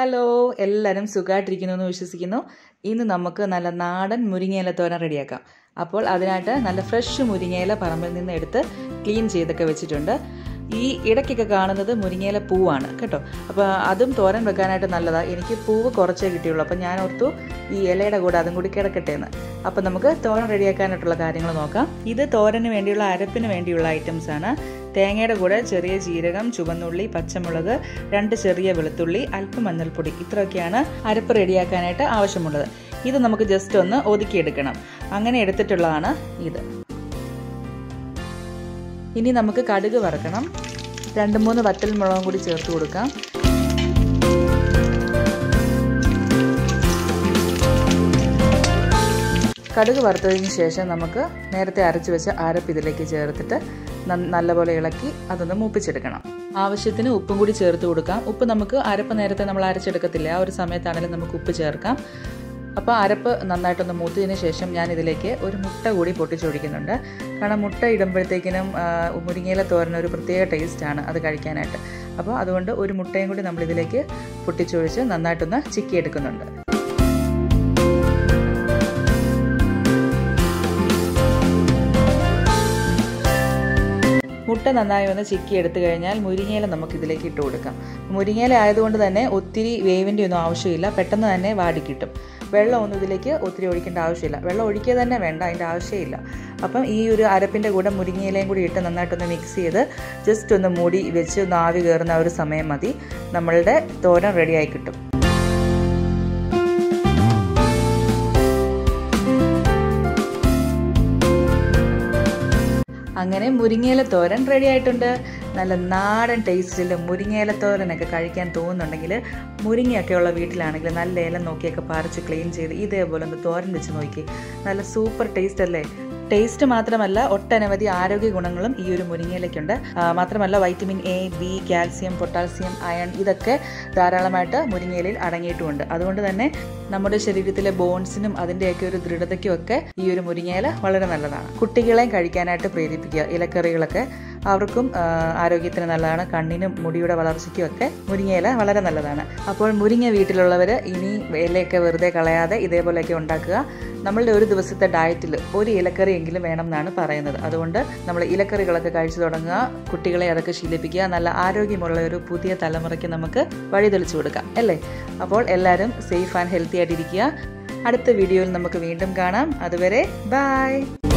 hello എല്ലാവരും സുഖമായിട്ടിരിക്കുന്നു എന്ന് വിശ്വസിക്കുന്നു ഇന്ന് നമുക്ക് നല്ല നാടൻ മുരിങ്ങയില തോരൻ റെഡിയാക്കാം അപ്പോൾ അതിനായിട്ട് നല്ല ഫ്രഷ് മുരിങ്ങയില പറമ്പിൽ നിന്ന് എടുത്ത് ക്ലീൻ ചെയ്തൊക്കെ വെച്ചിട്ടുണ്ട് ഈ ഇടയ്ക്കൊക്കെ കാണുന്നത് മുരിങ്ങയില പൂവാണ് കേട്ടോ അപ്പോൾ അതും തോരൻ വെക്കാനായിട്ട് നല്ലതാണ് എനിക്ക് പൂവ് കുറച്ചേ കിട്ടിയുള്ളൂ അപ്പോൾ ഞാൻ ഓർത്തു ഈ ഇലയുടെ കൂടെ അതും കൂടി കിടക്കട്ടെ എന്ന് അപ്പോൾ നമുക്ക് തോരൻ റെഡിയാക്കാനായിട്ടുള്ള കാര്യങ്ങൾ നോക്കാം ഇത് തോരന് വേണ്ടിയുള്ള അരപ്പിന് വേണ്ടിയുള്ള ഐറ്റംസ് ആണ് തേങ്ങയുടെ കൂടെ ചെറിയ ജീരകം ചുവന്നുള്ളി പച്ചമുളക് രണ്ട് ചെറിയ വെളുത്തുള്ളി അല്പം മഞ്ഞൾപ്പൊടി ഇത്രയൊക്കെയാണ് അരപ്പ് റെഡിയാക്കാനായിട്ട് ആവശ്യമുള്ളത് ഇത് നമുക്ക് ജസ്റ്റ് ഒന്ന് ഒതുക്കിയെടുക്കണം അങ്ങനെ എടുത്തിട്ടുള്ളതാണ് ഇത് ഇനി നമുക്ക് കടുക് വറക്കണം രണ്ട് മൂന്ന് വറ്റൽ മുളകും കൂടി ചേർത്ത് കൊടുക്കാം കടുക് വറുത്തതിന് ശേഷം നമുക്ക് നേരത്തെ അരച്ചു വെച്ച അരപ്പ് ഇതിലേക്ക് ചേർത്തിട്ട് നല്ലപോലെ ഇളക്കി അതൊന്ന് മൂപ്പിച്ചെടുക്കണം ആവശ്യത്തിന് ഉപ്പും കൂടി ചേർത്ത് കൊടുക്കാം ഉപ്പ് നമുക്ക് അരപ്പ് നേരത്തെ നമ്മൾ അരച്ചെടുക്കത്തില്ല ആ ഒരു സമയത്താണെങ്കിലും നമുക്ക് ഉപ്പ് ചേർക്കാം അപ്പോൾ അരപ്പ് നന്നായിട്ടൊന്ന് മൂത്തതിന് ശേഷം ഞാൻ ഇതിലേക്ക് ഒരു മുട്ട കൂടി പൊട്ടിച്ചൊഴിക്കുന്നുണ്ട് കാരണം മുട്ട ഇടുമ്പോഴത്തേക്കിനും മുരിങ്ങയില തോരൻ ഒരു പ്രത്യേക ടേസ്റ്റാണ് അത് കഴിക്കാനായിട്ട് അപ്പോൾ അതുകൊണ്ട് ഒരു മുട്ടയും കൂടി നമ്മൾ ഇതിലേക്ക് പൊട്ടിച്ചൊഴിച്ച് നന്നായിട്ടൊന്ന് ചിക്കിയെടുക്കുന്നുണ്ട് മുട്ട നന്നായി ഒന്ന് ചിക്കി എടുത്തു കഴിഞ്ഞാൽ മുരിങ്ങയില നമുക്ക് ഇതിലേക്ക് ഇട്ട് കൊടുക്കാം മുരിങ്ങയില ആയതുകൊണ്ട് തന്നെ ഒത്തിരി വേവിൻ്റെ ഒന്നും ആവശ്യമില്ല പെട്ടെന്ന് തന്നെ വാടി കിട്ടും വെള്ളമൊന്നും ഇതിലേക്ക് ഒത്തിരി ഒഴിക്കേണ്ട ആവശ്യമില്ല വെള്ളം ഒഴിക്കുക തന്നെ വേണ്ട അതിൻ്റെ ആവശ്യമില്ല അപ്പം ഈ ഒരു അരപ്പിൻ്റെ കൂടെ മുരിങ്ങയിലയും കൂടി ഇട്ട് നന്നായിട്ടൊന്ന് മിക്സ് ചെയ്ത് ജസ്റ്റ് ഒന്ന് മൂടി വെച്ച് ഒന്ന് ആവി കയറുന്ന ഒരു സമയം മതി നമ്മളുടെ തോരൻ റെഡിയായി കിട്ടും അങ്ങനെ മുരിങ്ങയില തോരൻ റെഡി ആയിട്ടുണ്ട് നല്ല നാടൻ ടേസ്റ്റിൽ മുരിങ്ങയില തോരനൊക്കെ കഴിക്കാൻ തോന്നുന്നുണ്ടെങ്കിൽ മുരിങ്ങയൊക്കെ ഉള്ള വീട്ടിലാണെങ്കിൽ നല്ല ഇല നോക്കിയൊക്കെ പറിച്ച് ക്ലീൻ ചെയ്ത് ഇതേപോലെ ഒന്ന് തോരൻ വെച്ച് നോക്കി നല്ല സൂപ്പർ ടേസ്റ്റ് അല്ലേ ടേസ്റ്റ് മാത്രമല്ല ഒട്ടനവധി ആരോഗ്യ ഗുണങ്ങളും ഈ ഒരു മുരിങ്ങയിലേക്കുണ്ട് മാത്രമല്ല vitamin A B calcium potassium iron ഇതൊക്കെ ധാരാളമായിട്ട് മുരിങ്ങയിലയിൽ അടങ്ങിയിട്ടുമുണ്ട് അതുകൊണ്ട് തന്നെ നമ്മുടെ ശരീരത്തിലെ ബോൺസിനും അതിൻ്റെയൊക്കെ ഒരു ദൃഢതയ്ക്കും ഒക്കെ ഈ ഒരു മുരിങ്ങയില വളരെ നല്ലതാണ് കുട്ടികളെയും കഴിക്കാനായിട്ട് പ്രേരിപ്പിക്കുക ഇലക്കറികളൊക്കെ അവർക്കും ആരോഗ്യത്തിന് നല്ലതാണ് കണ്ണിനും മുടിയുടെ വളർച്ചയ്ക്കും ഒക്കെ മുരിങ്ങയില വളരെ നല്ലതാണ് അപ്പോൾ മുരിങ്ങ വീട്ടിലുള്ളവർ ഇനി ഇലയൊക്കെ വെറുതെ കളയാതെ ഇതേപോലെയൊക്കെ ഉണ്ടാക്കുക നമ്മളുടെ ഒരു ദിവസത്തെ ഡയറ്റിൽ ഒരു ഇലക്കറി എങ്കിലും വേണം എന്നാണ് പറയുന്നത് അതുകൊണ്ട് നമ്മൾ ഇലക്കറികളൊക്കെ കഴിച്ചു തുടങ്ങുക കുട്ടികളെ അതൊക്കെ ശീലിപ്പിക്കുക നല്ല ആരോഗ്യമുള്ള ഒരു പുതിയ തലമുറയ്ക്ക് നമുക്ക് വഴി തെളിച്ചു കൊടുക്കാം അല്ലേ അപ്പോൾ എല്ലാവരും സേഫ് ആൻഡ് ഹെൽത്തി ആയിട്ടിരിക്കുക അടുത്ത വീഡിയോയിൽ നമുക്ക് വീണ്ടും കാണാം അതുവരെ ബൈ